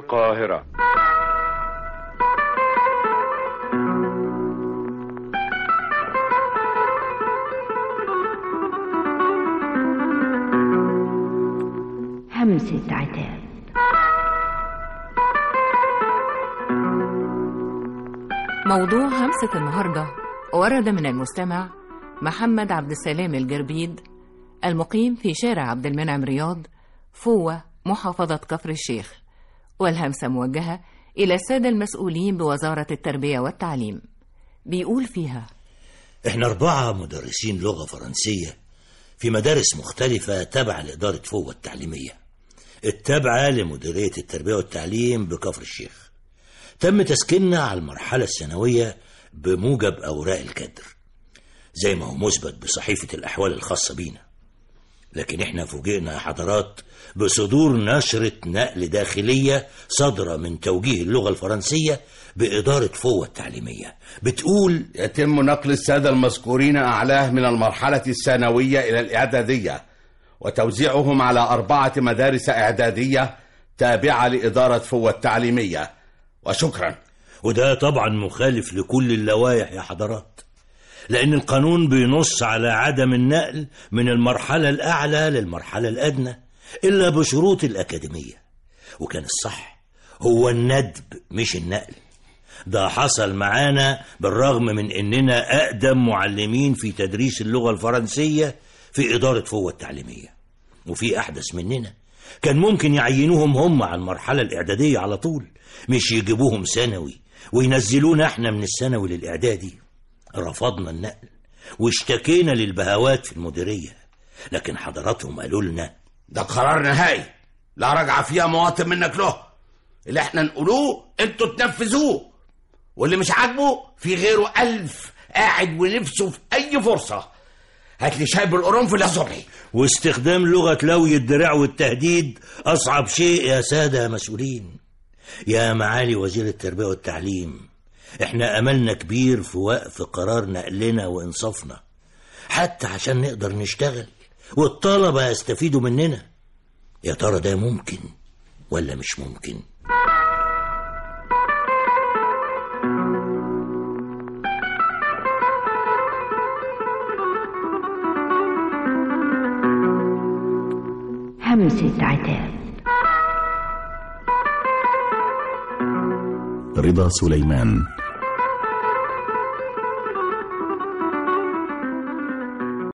القاهرة همسة عتاب موضوع همسة النهاردة ورد من المستمع محمد عبد السلام الجربيد المقيم في شارع عبد المنعم رياض فوة محافظة كفر الشيخ والهمسة موجهة إلى السادة المسؤولين بوزارة التربية والتعليم بيقول فيها احنا أربعة مدرسين لغة فرنسية في مدارس مختلفة تابعة لإدارة فوة التعليمية التابعة لمديرية التربية والتعليم بكفر الشيخ تم تسكيننا على المرحلة الثانوية بموجب أوراق الكدر زي ما هو مثبت بصحيفة الأحوال الخاصة بينا لكن احنا فوجئنا يا حضرات بصدور نشرة نقل داخلية صادرة من توجيه اللغة الفرنسية بإدارة فوة التعليمية بتقول يتم نقل السادة المذكورين أعلاه من المرحلة الثانوية إلى الإعدادية وتوزيعهم على أربعة مدارس إعدادية تابعة لإدارة فوة التعليمية وشكرا وده طبعا مخالف لكل اللوائح يا حضرات لأن القانون بينص على عدم النقل من المرحلة الأعلى للمرحلة الأدنى إلا بشروط الأكاديمية وكان الصح هو الندب مش النقل ده حصل معانا بالرغم من إننا أقدم معلمين في تدريس اللغة الفرنسية في إدارة فوة التعليمية وفي أحدث مننا كان ممكن يعينوهم هم على المرحلة الإعدادية على طول مش يجيبوهم ثانوي وينزلونا احنا من الثانوي للإعدادي رفضنا النقل واشتكينا للبهوات في المديرية لكن حضراتهم قالوا لنا ده قرار نهائي لا رجع فيها مواطن منك له اللي احنا نقولوه انتوا تنفذوه واللي مش عاجبه في غيره ألف قاعد ونفسه في أي فرصة هات لي شاي بالقرنفل يا صبحي واستخدام لغة لوي الدراع والتهديد أصعب شيء يا سادة مسؤولين يا معالي وزير التربية والتعليم احنا أملنا كبير في وقف قرار نقلنا وإنصافنا حتى عشان نقدر نشتغل والطلبة يستفيدوا مننا يا ترى ده ممكن ولا مش ممكن همسة عتاب رضا سليمان